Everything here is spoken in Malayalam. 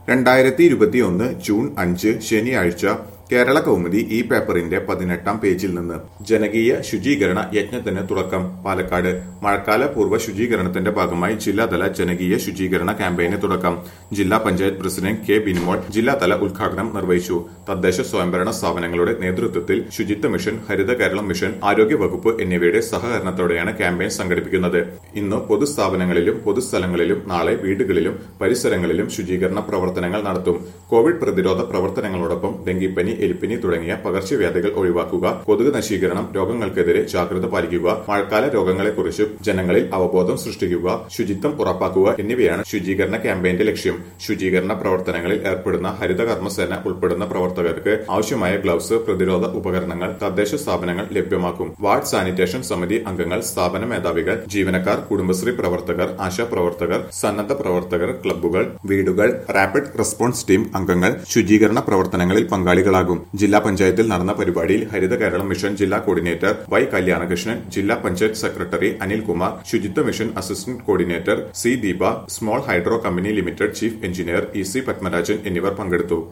രണ്ടായിരത്തി ഇരുപത്തിയൊന്ന് ജൂൺ അഞ്ച് ശനിയാഴ്ച കേരള കൗമുദി ഈ പേപ്പറിന്റെ പതിനെട്ടാം പേജിൽ നിന്ന് ജനകീയ ശുചീകരണ യജ്ഞത്തിന് തുടക്കം പാലക്കാട് മഴക്കാല പൂർവ്വ ശുചീകരണത്തിന്റെ ഭാഗമായി ജില്ലാതല ജനകീയ ശുചീകരണ ക്യാമ്പയിന് തുടക്കം ജില്ലാ പഞ്ചായത്ത് പ്രസിഡന്റ് കെ ബിനിമോൾ ജില്ലാതല ഉദ്ഘാടനം നിർവഹിച്ചു തദ്ദേശ സ്വയംഭരണ സ്ഥാപനങ്ങളുടെ നേതൃത്വത്തിൽ ശുചിത്വ മിഷൻ ഹരിത കേരളം മിഷൻ ആരോഗ്യ വകുപ്പ് എന്നിവയുടെ സഹകരണത്തോടെയാണ് ക്യാമ്പയിൻ സംഘടിപ്പിക്കുന്നത് ഇന്ന് പൊതുസ്ഥാപനങ്ങളിലും പൊതുസ്ഥലങ്ങളിലും നാളെ വീടുകളിലും പരിസരങ്ങളിലും ശുചീകരണ പ്രവർത്തനങ്ങൾ നടത്തും കോവിഡ് പ്രതിരോധ പ്രവർത്തനങ്ങളോടൊപ്പം ഡെങ്കിപ്പനി എലിപ്പനി തുടങ്ങിയ പകർച്ചവ്യാധികൾ ഒഴിവാക്കുക കൊതുക് നശീകരണം രോഗങ്ങൾക്കെതിരെ ജാഗ്രത പാലിക്കുക മഴക്കാല രോഗങ്ങളെക്കുറിച്ച് ജനങ്ങളിൽ അവബോധം സൃഷ്ടിക്കുക ശുചിത്വം ഉറപ്പാക്കുക എന്നിവയാണ് ശുചീകരണ ക്യാമ്പയിന്റെ ലക്ഷ്യം ശുചീകരണ പ്രവർത്തനങ്ങളിൽ ഏർപ്പെടുന്ന ഹരിത കർമ്മസേന ഉൾപ്പെടുന്ന പ്രവർത്തകർക്ക് ആവശ്യമായ ഗ്ലൗസ് പ്രതിരോധ ഉപകരണങ്ങൾ തദ്ദേശ സ്ഥാപനങ്ങൾ ലഭ്യമാക്കും വാർഡ് സാനിറ്റേഷൻ സമിതി അംഗങ്ങൾ സ്ഥാപന മേധാവികൾ ജീവനക്കാർ കുടുംബശ്രീ പ്രവർത്തകർ ആശാ പ്രവർത്തകർ സന്നദ്ധ പ്രവർത്തകർ ക്ലബ്ബുകൾ വീടുകൾ റാപ്പിഡ് റെസ്പോൺസ് ടീം അംഗങ്ങൾ ശുചീകരണ പ്രവർത്തനങ്ങളിൽ പങ്കാളികളാകും ജില്ലാ പഞ്ചായത്തിൽ നടന്ന പരിപാടിയിൽ ഹരിത കേരളം മിഷൻ ജില്ലാ കോർഡിനേറ്റർ വൈ കല്യാണകൃഷ്ണൻ ജില്ലാ panchayat secretary Anilkumar Suchitwa mission assistant coordinator C Deepa small hydro company limited chief engineer E C Padmarajan എന്നിവർ പങ്കെടുത്തു